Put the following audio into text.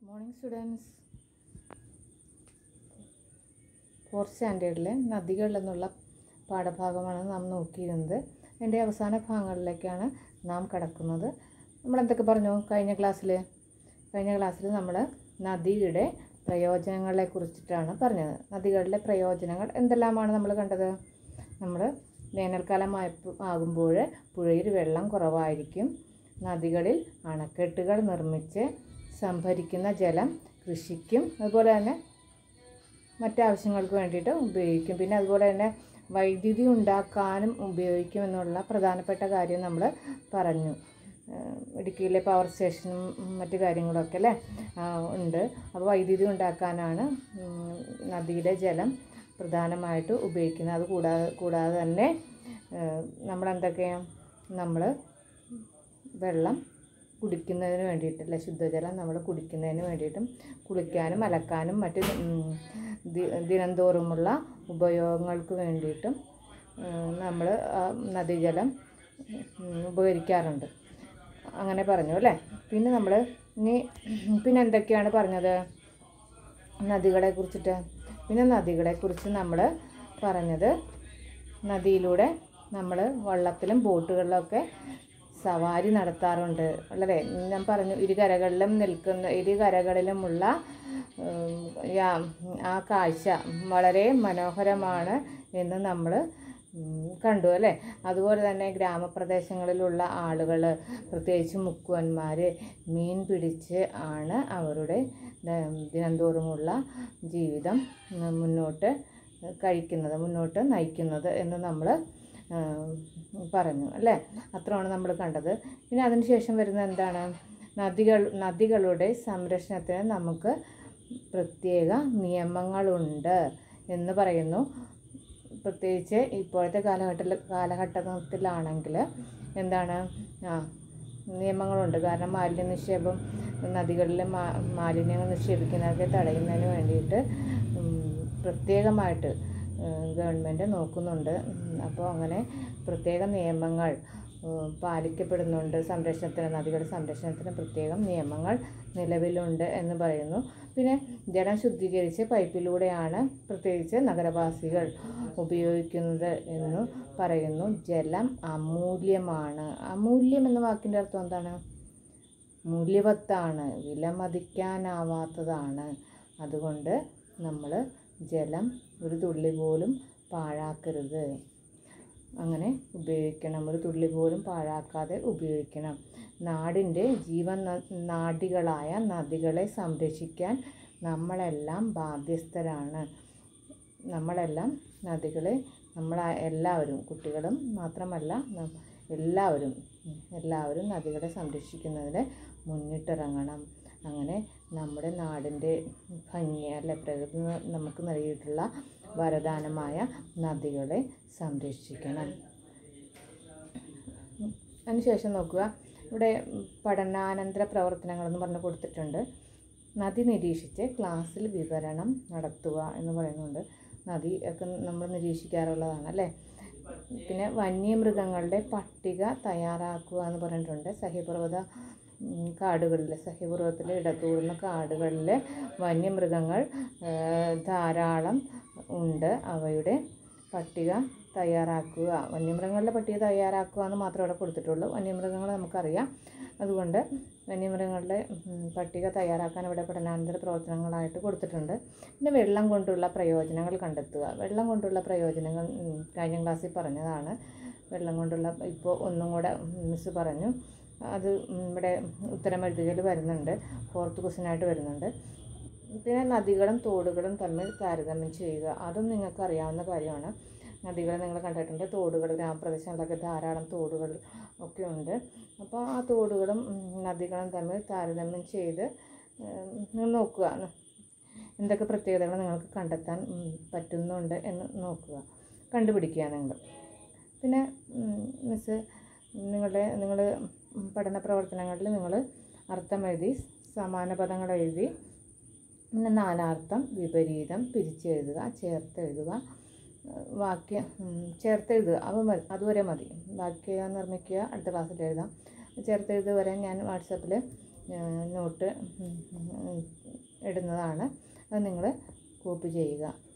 morning students fourth സ്റ്റാൻഡേർഡിലെ നദികൾ എന്നുള്ള പാഠഭാഗമാണ് നാം നോക്കിയിരുന്നത് എൻ്റെ അവസാന ഭാഗങ്ങളിലേക്കാണ് നാം കടക്കുന്നത് നമ്മൾ എന്തൊക്കെ പറഞ്ഞു കഴിഞ്ഞ ക്ലാസ്സിൽ കഴിഞ്ഞ ക്ലാസ്സിൽ നമ്മൾ നദിയുടെ പ്രയോജനങ്ങളെ കുറിച്ചിട്ടാണ് പറഞ്ഞത് നദികളുടെ പ്രയോജനങ്ങൾ എന്തെല്ലാമാണ് നമ്മൾ കണ്ടത് നമ്മൾ വേനൽക്കാലം ആയപ്പോ- ആകുമ്പോൾ പുഴയിൽ വെള്ളം കുറവായിരിക്കും നദികളിൽ അണക്കെട്ടുകൾ നിർമ്മിച്ച് സംഭരിക്കുന്ന ജലം കൃഷിക്കും അതുപോലെ തന്നെ മറ്റാവശ്യങ്ങൾക്ക് വേണ്ടിയിട്ട് ഉപയോഗിക്കും പിന്നെ അതുപോലെ തന്നെ വൈദ്യുതി ഉണ്ടാക്കാനും ഉപയോഗിക്കും എന്നുള്ള പ്രധാനപ്പെട്ട കാര്യം നമ്മൾ പറഞ്ഞു ഏഹ് ഇടുക്കിയിലെ പവർ സ്റ്റേഷനും മറ്റു കാര്യങ്ങളൊക്കെ അല്ലേ ആ, ഉണ്ട് അപ്പോൾ വൈദ്യുതി ഉണ്ടാക്കാനാണ് ഉം, നദിയിലെ ജലം പ്രധാനമായിട്ട് ഉപയോഗിക്കുന്നത് അത് കൂടാതെ കൂടാതെ തന്നെ ഏഹ് നമ്മളെന്തൊക്കെയാണ് നമ്മൾ വെള്ളം കുടിക്കുന്നതിന് വേണ്ടിയിട്ടല്ല ശുദ്ധജലം നമ്മൾ കുടിക്കുന്നതിന് വേണ്ടിയിട്ടും കുളിക്കാനും അലക്കാനും മറ്റ് ഉം, ദി- ദിനംതോറുമുള്ള ഉപയോഗങ്ങൾക്ക് വേണ്ടിയിട്ടും നമ്മൾ നദീജലം ഉം, ഉപകരിക്കാറുണ്ട് അങ്ങനെ പറഞ്ഞു അല്ലേ പിന്നെ നമ്മൾ ഇനി പിന്നെ എന്തൊക്കെയാണ് പറഞ്ഞത് നദികളെ കുറിച്ചിട്ട് പിന്നെ നദികളെ കുറിച്ച് നമ്മൾ പറഞ്ഞത് നദിയിലൂടെ നമ്മൾ വള്ളത്തിലും ബോട്ടുകളിലൊക്കെ സവാരി നടത്താറുണ്ട് അല്ലേ ഞാൻ പറഞ്ഞു ഇരു കരകളിലും നിൽക്കുന്ന ഇരു കരകളിലുമുള്ള ഉം, യാ- ആ കാഴ്ച വളരെ മനോഹരമാണ് എന്ന് നമ്മൾ കണ്ടു അല്ലേ അതുപോലെ തന്നെ ഗ്രാമപ്രദേശങ്ങളിലുള്ള ആളുകൾ പ്രത്യേകിച്ച് മുക്കുവന്മാർ മീൻ പിടിച്ച് ആണ് അവരുടെ ദ- ദിനംതോറുമുള്ള ജീവിതം ഉം, മുന്നോട്ട് കഴിക്കുന്നത് മുന്നോട്ട് നയിക്കുന്നത് എന്ന് നമ്മൾ പറഞ്ഞു അല്ലേ അത്രയാണ് നമ്മൾ കണ്ടത് പിന്നെ അതിനുശേഷം വരുന്ന എന്താണ് നദികൾ നദികളുടെ സംരക്ഷണത്തിന് നമുക്ക് പ്രത്യേക നിയമങ്ങളുണ്ട് എന്ന് പറയുന്നു പ്രത്യേകിച്ച് ഇപ്പോഴത്തെ കാലഘട്ടത്തിൽ കാലഘട്ടത്തിലാണെങ്കിൽ എന്താണ് ആ നിയമങ്ങളുണ്ട് കാരണം മാലിന്യ നിക്ഷേപം നദികളിലെ മാ മാലിന്യങ്ങൾ നിക്ഷേപിക്കുന്നതൊക്കെ തടയുന്നതിന് വേണ്ടിയിട്ട് ഉം, പ്രത്യേകമായിട്ട് ഗവൺമെൻറ് നോക്കുന്നുണ്ട് ഉം, അപ്പോൾ അങ്ങനെ പ്രത്യേക നിയമങ്ങൾ ഉം, പാലിക്കപ്പെടുന്നുണ്ട് സംരക്ഷണത്തിന് നദികളുടെ സംരക്ഷണത്തിന് പ്രത്യേകം നിയമങ്ങൾ നിലവിലുണ്ട് എന്ന് പറയുന്നു പിന്നെ ജലം ശുദ്ധീകരിച്ച് പൈപ്പിലൂടെയാണ് പ്രത്യേകിച്ച് നഗരവാസികൾ ഉപയോഗിക്കുന്നത് എന്ന് പറയുന്നു ജലം അമൂല്യമാണ് അമൂല്യം എന്ന വാക്കിൻ്റെ അർത്ഥം എന്താണ് മൂല്യവത്താണ് വിലമതിക്കാനാവാത്തതാണ് അതുകൊണ്ട് നമ്മൾ ജലം ഒരു തുള്ളി പോലും പാഴാക്കരുത് അങ്ങനെ ഉപയോഗിക്കണം ഒരു തുള്ളി പോലും പാഴാക്കാതെ ഉപയോഗിക്കണം നാടിൻ്റെ ജീവൻ ന- നാഡികളായ നദികളെ സംരക്ഷിക്കാൻ നമ്മളെല്ലാം ബാധ്യസ്ഥരാണ് നമ്മളെല്ലാം നദികളെ നമ്മൾ എല്ലാവരും കുട്ടികളും മാത്രമല്ല നം- എല്ലാവരും ഉം, എല്ലാവരും നദികളെ സംരക്ഷിക്കുന്നതിന് മുന്നിട്ടിറങ്ങണം അങ്ങനെ നമ്മുടെ നാടിൻ്റെ ഭംഗി അല്ലെ പ്രകൃതി ന- നമുക്ക് നൽകിയിട്ടുള്ള വരദാനമായ നദികളെ സംരക്ഷിക്കണം അതിനുശേഷം നോക്കുക ഇവിടെ പഠനാനന്തര പ്രവർത്തനങ്ങളെന്ന് പറഞ്ഞ് കൊടുത്തിട്ടുണ്ട് നദി നിരീക്ഷിച്ച് ക്ലാസ്സിൽ വിവരണം നടത്തുക എന്ന് പറയുന്നുണ്ട് നദി ഒക്കെ നമ്മൾ നിരീക്ഷിക്കാറുള്ളതാണ് അല്ലേ പിന്നെ വന്യമൃഗങ്ങളുടെ പട്ടിക തയ്യാറാക്കുക എന്ന് പറഞ്ഞിട്ടുണ്ട് സഹ്യപർവ്വത ഉം, കാടുകളിൽ സഹ്യപർവ്വതത്തിലെ ഇടതൂർന്ന കാടുകളിൽ വന്യമൃഗങ്ങൾ ആ, ധാരാളം ഉണ്ട് അവയുടെ പട്ടിക തയ്യാറാക്കുക വന്യമൃഗങ്ങളുടെ പട്ടിക തയ്യാറാക്കുക എന്ന് മാത്രമേ ഇവിടെ കൊടുത്തിട്ടുള്ളൂ വന്യമൃഗങ്ങൾ നമുക്കറിയാം അതുകൊണ്ട് വന്യമൃഗങ്ങളുടെ ഉം, പട്ടിക തയ്യാറാക്കാൻ ഇവിടെ പഠനാനന്തര പ്രവർത്തനങ്ങളായിട്ട് കൊടുത്തിട്ടുണ്ട് പിന്നെ വെള്ളം കൊണ്ടുള്ള പ്രയോജനങ്ങൾ കണ്ടെത്തുക വെള്ളം കൊണ്ടുള്ള പ്രയോജനങ്ങൾ ഉം, കഴിഞ്ഞ ക്ലാസ്സിൽ പറഞ്ഞതാണ് വെള്ളം കൊണ്ടുള്ള ഇപ്പോൾ ഒന്നും കൂടെ മിസ് പറഞ്ഞു അത് ഉം, ഇവിടെ ഉത്തരം എഴുതുകയിൽ വരുന്നുണ്ട് ഫോർത്ത് ക്വസ്റ്റ്യനായിട്ട് വരുന്നുണ്ട് പിന്നെ നദികളും തോടുകളും തമ്മിൽ താരതമ്യം ചെയ്യുക അതും നിങ്ങൾക്ക് അറിയാവുന്ന കാര്യമാണ് നദികൾ നിങ്ങൾ കണ്ടിട്ടുണ്ട് തോടുകൾ ഗ്രാമപ്രദേശങ്ങളിലൊക്കെ ധാരാളം തോടുകൾ ഒക്കെ ഉണ്ട് അപ്പോൾ ആ തോടുകളും ഉം, നദികളും തമ്മിൽ താരതമ്യം ചെയ്ത് ഉം, നിങ്ങൾ നോക്കുക എന്തൊക്കെ പ്രത്യേകതകൾ നിങ്ങൾക്ക് കണ്ടെത്താൻ ഉം, പറ്റുന്നുണ്ട് എന്ന് നോക്കുക കണ്ടുപിടിക്കുക നിങ്ങൾ പിന്നെ ഉം, മിസ് നിങ്ങളുടെ നിങ്ങൾ പഠന പ്രവർത്തനങ്ങളിൽ നിങ്ങൾ അർത്ഥം എഴുതി സമാന പദങ്ങൾ എഴുതി പിന്നെ നാനാർത്ഥം വിപരീതം പിരിച്ചെഴുതുക ചേർത്തെഴുതുക ഏഹ് വാക്യം ഉം, ചേർത്തെഴുതുക അത് മതി അതുവരെ മതി വാക്യം നിർമ്മിക്കുക അടുത്ത ക്ലാസ്സിൽ എഴുതാം ചേർത്തെഴുതുക വരെ ഞാൻ വാട്സപ്പിൽ നോട്ട് ഉം, ഉം, ഇടുന്നതാണ് അത് നിങ്ങൾ കോപ്പി ചെയ്യുക